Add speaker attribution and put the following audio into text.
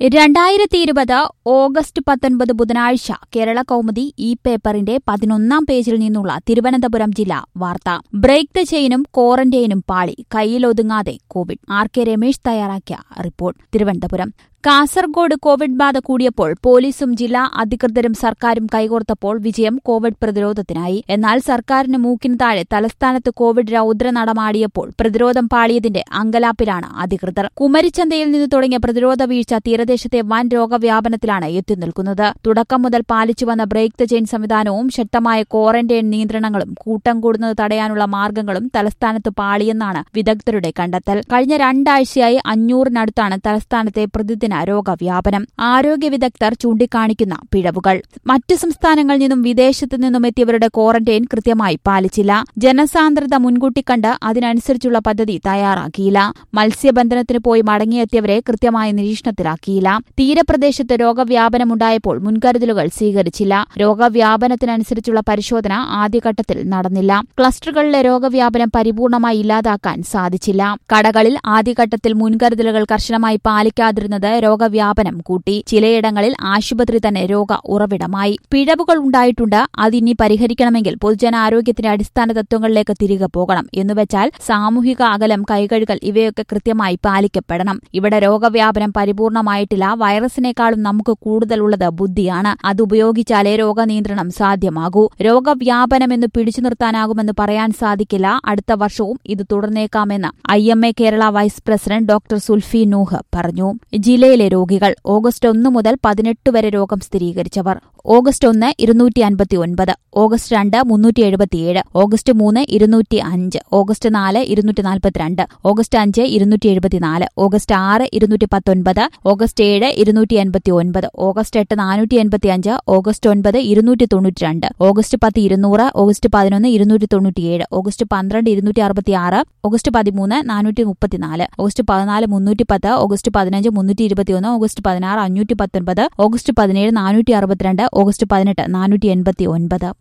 Speaker 1: രണ്ടായിരത്തി ഇരുപത് ഓഗസ്റ്റ് പത്തൊൻപത് ബുധനാഴ്ച കേരള കൗമുദി ഈ പേപ്പറിന്റെ പതിനൊന്നാം പേജിൽ നിന്നുള്ള തിരുവനന്തപുരം ജില്ലാ വാർത്ത ബ്രേക്ക് ദ ചെയിനും ക്വാറന്റൈനും പാളി കയ്യിലൊതുങ്ങാതെ കോവിഡ് ആർ കെ രമേശ് തയ്യാറാക്കിയ റിപ്പോർട്ട് തിരുവനന്തപുരം കാസർഗോഡ് കോവിഡ് ബാധ കൂടിയപ്പോൾ പോലീസും ജില്ലാ അധികൃതരും സർക്കാരും കൈകോർത്തപ്പോൾ വിജയം കോവിഡ് പ്രതിരോധത്തിനായി എന്നാൽ സർക്കാരിന് മൂക്കിന് താഴെ തലസ്ഥാനത്ത് കോവിഡ് രൌദ്ര നടമാടിയപ്പോൾ പ്രതിരോധം പാളിയതിന്റെ അങ്കലാപ്പിലാണ് അധികൃതർ കുമരിച്ചന്തയിൽ നിന്ന് തുടങ്ങിയ പ്രതിരോധ വീഴ്ച തീരദേശത്തെ വൻ രോഗവ്യാപനത്തിലാണ് എത്തിനിൽക്കുന്നത് തുടക്കം മുതൽ പാലിച്ചുവന്ന ബ്രേക്ക് ദ ചെയിൻ സംവിധാനവും ശക്തമായ ക്വാറന്റൈൻ നിയന്ത്രണങ്ങളും കൂട്ടം കൂടുന്നത് തടയാനുള്ള മാർഗങ്ങളും തലസ്ഥാനത്ത് പാളിയെന്നാണ് വിദഗ്ധരുടെ കണ്ടെത്തൽ കഴിഞ്ഞ രണ്ടാഴ്ചയായി അഞ്ഞൂറിനടുത്താണ് തലസ്ഥാനത്തെ പ്രതിദിന രോഗവ്യാപനം ആരോഗ്യ വിദഗ്ധർ ചൂണ്ടിക്കാണിക്കുന്ന പിഴവുകൾ മറ്റു സംസ്ഥാനങ്ങളിൽ നിന്നും വിദേശത്തു നിന്നും എത്തിയവരുടെ ക്വാറന്റൈൻ കൃത്യമായി പാലിച്ചില്ല ജനസാന്ദ്രത മുൻകൂട്ടി കണ്ട് അതിനനുസരിച്ചുള്ള പദ്ധതി തയ്യാറാക്കിയില്ല മത്സ്യബന്ധനത്തിന് പോയി മടങ്ങിയെത്തിയവരെ കൃത്യമായ നിരീക്ഷണത്തിലാക്കിയില്ല തീരപ്രദേശത്ത് രോഗവ്യാപനമുണ്ടായപ്പോൾ മുൻകരുതലുകൾ സ്വീകരിച്ചില്ല രോഗവ്യാപനത്തിനനുസരിച്ചുള്ള പരിശോധന ആദ്യഘട്ടത്തിൽ നടന്നില്ല ക്ലസ്റ്ററുകളിലെ രോഗവ്യാപനം പരിപൂർണമായി ഇല്ലാതാക്കാൻ സാധിച്ചില്ല കടകളിൽ ആദ്യഘട്ടത്തിൽ മുൻകരുതലുകൾ കർശനമായി പാലിക്കാതിരുന്നത് രോഗവ്യാപനം കൂട്ടി ചിലയിടങ്ങളിൽ ആശുപത്രി തന്നെ രോഗ ഉറവിടമായി പിഴവുകൾ ഉണ്ടായിട്ടുണ്ട് അതിനി പരിഹരിക്കണമെങ്കിൽ പൊതുജനാരോഗ്യത്തിന്റെ അടിസ്ഥാന തത്വങ്ങളിലേക്ക് തിരികെ പോകണം എന്നുവെച്ചാൽ സാമൂഹിക അകലം കൈകഴുകൽ ഇവയൊക്കെ കൃത്യമായി പാലിക്കപ്പെടണം ഇവിടെ രോഗവ്യാപനം പരിപൂർണമായിട്ടില്ല വൈറസിനേക്കാളും നമുക്ക് കൂടുതലുള്ളത് ബുദ്ധിയാണ് അത് ഉപയോഗിച്ചാലേ രോഗനിയന്ത്രണം സാധ്യമാകൂ രോഗവ്യാപനമെന്ന് പിടിച്ചു നിർത്താനാകുമെന്ന് പറയാൻ സാധിക്കില്ല അടുത്ത വർഷവും ഇത് തുടർന്നേക്കാമെന്ന് I M A Kerala vice president doctor Sulfi Nooh പറഞ്ഞു ജില്ലയിലെ രോഗികൾ ഓഗസ്റ്റ് ഒന്ന് മുതൽ പതിനെട്ട് വരെ രോഗം സ്ഥിരീകരിച്ചവർ ഓഗസ്റ്റ് ഒന്ന് ഇരുന്നൂറ്റി അൻപത്തി ഒൻപത് ഓഗസ്റ്റ് രണ്ട് മുന്നൂറ്റി എഴുപത്തിയേഴ് ഓഗസ്റ്റ് മൂന്ന് ഇരുന്നൂറ്റി അഞ്ച് ഓഗസ്റ്റ് നാല് ഇരുന്നൂറ്റി നാൽപ്പത്തിരണ്ട് ഓഗസ്റ്റ് അഞ്ച് ഇരുന്നൂറ്റി എഴുപത്തിനാല് ഓഗസ്റ്റ് ആറ് ഇരുന്നൂറ്റി പത്തൊൻപത് ഓഗസ്റ്റ് ഏഴ് ഇരുന്നൂറ്റി എൺപത്തി ഒൻപത് ഓഗസ്റ്റ് എട്ട് നാനൂറ്റി എൺപത്തി അഞ്ച് ഓഗസ്റ്റ് ഒൻപത് ഇരുന്നൂറ്റി തൊണ്ണൂറ്റി രണ്ട് ഓഗസ്റ്റ് പത്ത് ഇരുന്നൂറ് ഓഗസ്റ്റ് പതിനൊന്ന് ഇരുന്നൂറ്റി തൊണ്ണൂറ്റിയേഴ് ഓഗസ്റ്റ് പന്ത്രണ്ട് ഇരുന്നൂറ്റി അറുപത്തിയാറ് ഓഗസ്റ്റ് പതിമൂന്ന് നാനൂറ്റി മുപ്പത്തിനാല് ഓഗസ്റ്റ് പതിനാല് മുന്നൂറ്റി പത്ത് ഓഗസ്റ്റ് പതിനഞ്ച് മുന്നൂറ്റി ഇരുപത്തിയൊന്ന് ഓഗസ്റ്റ് പതിനാറ് അഞ്ഞൂറ്റി പത്തൊൻപത് ഓഗസ്റ്റ് പതിനേഴ് നാനൂറ്റി അറുപത്തിരണ്ട് ഓഗസ്റ്റ് പതിനെട്ട് നാനൂറ്റി എൺപത്തി ഒൻപത്